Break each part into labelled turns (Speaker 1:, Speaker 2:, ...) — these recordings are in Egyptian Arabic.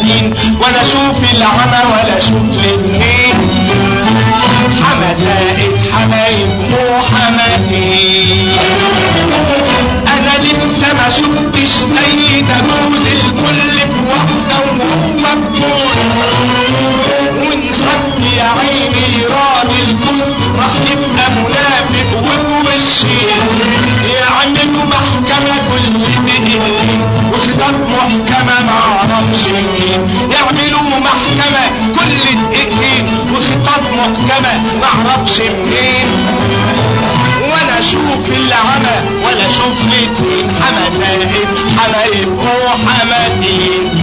Speaker 1: الاتنين ولا اشوف العمى ولا اشوف الاتنين حما زائد حمايب مو حماتي انا لسه ما شفتش زي داوود الكل في واحده وهو بطول ونخد يا عيني راضي الكل راح يبقى منافق وبوشين يعملوا محكمة كل دقيقتين وخطاب محكمة ما اعرفش مين يعملوا محكمة كل دقيقتين وخطاب محكمة ما اعرفش منين ولا اشوف العمى ولا اشوف الاتنين حما زائد حبايب وحماتين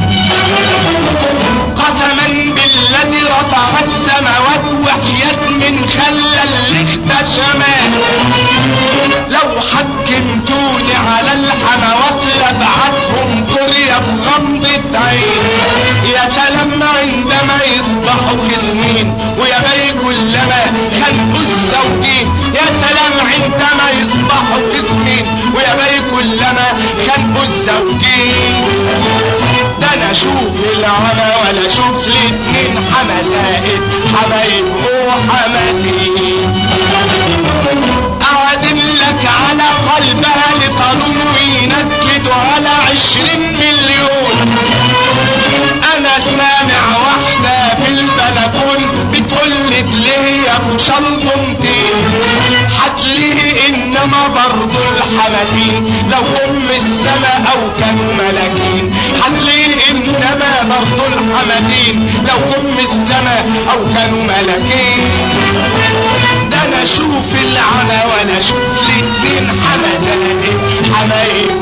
Speaker 1: قسما بالذي رفع السماوات وحياة من خلى الاختشمات لو حكمتوني على الحموات لبعتهم قرية بغمضة عين يا سلام عندما يصبحوا خصمين ويا بي كلما خلقوا الزوجين يا سلام عندما يصبحوا خصمين ويا بي كلما خلقوا الزوجين ده انا اشوف العمى ولا اشوف الاتنين حما زائد حبايب وحماتين اعدم لك على قلبها لقانون وينكد على عشرين مليون انا سامع واحدة في البلكون بتقول ليه يا ابو شلطمتين هتليه انما برضو الحماتين لو ام السما او كانوا ملاكين هتليه انما برضو الحماتين لو ام السما او كانوا ملاكين ده انا اشوف العمى ولا اشوف الاتنين حمدان حمايب